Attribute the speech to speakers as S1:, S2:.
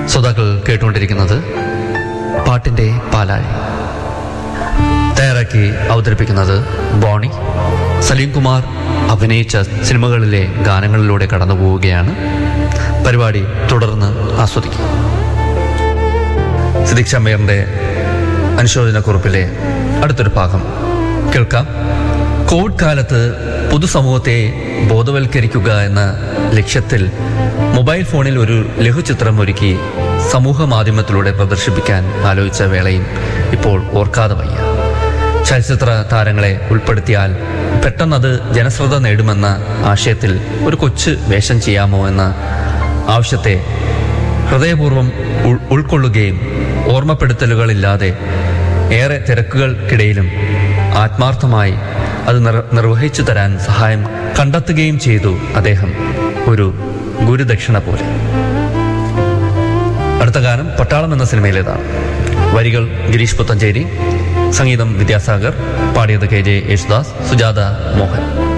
S1: ശ്രോതാക്കൾ കേട്ടുകൊണ്ടിരിക്കുന്നത് പാട്ടിന്റെ പാലാഴി തയ്യാറാക്കി അവതരിപ്പിക്കുന്നത് ബോണി സലീം കുമാർ അഭിനയിച്ച സിനിമകളിലെ ഗാനങ്ങളിലൂടെ കടന്നു പോവുകയാണ് പരിപാടി തുടർന്ന് ആസ്വദിക്കും സിദ്ദിഖ് ഷമീറിന്റെ അനുശോചനക്കുറിപ്പിലെ അടുത്തൊരു ഭാഗം കേൾക്കാം കോവിഡ് കാലത്ത് പൊതുസമൂഹത്തെ ബോധവൽക്കരിക്കുക എന്ന ലക്ഷ്യത്തിൽ മൊബൈൽ ഫോണിൽ ഒരു ലഘുചിത്രം ഒരുക്കി സമൂഹ മാധ്യമത്തിലൂടെ പ്രദർശിപ്പിക്കാൻ ആലോചിച്ച വേളയും ഇപ്പോൾ ഓർക്കാതെ വയ്യ ചലച്ചിത്ര താരങ്ങളെ ഉൾപ്പെടുത്തിയാൽ പെട്ടെന്നത് ജനശ്രദ്ധ നേടുമെന്ന ആശയത്തിൽ ഒരു കൊച്ചു വേഷം ചെയ്യാമോ എന്ന ആവശ്യത്തെ ഹൃദയപൂർവ്വം ഉൾ- ഉൾക്കൊള്ളുകയും ഓർമ്മപ്പെടുത്തലുകളില്ലാതെ ഏറെ തിരക്കുകൾക്കിടയിലും ആത്മാർത്ഥമായി അത് നിർ- നിർവഹിച്ചു തരാൻ സഹായം കണ്ടെത്തുകയും ചെയ്തു അദ്ദേഹം ഒരു ഗുരുദക്ഷിണ പോലെ അടുത്ത ഗാനം പട്ടാളം എന്ന സിനിമയിലേതാണ് വരികൾ ഗിരീഷ് പുത്തഞ്ചേരി സംഗീതം വിദ്യാസാഗർ പാടിയത് കെ ജെ യേശുദാസ് സുജാത മോഹൻ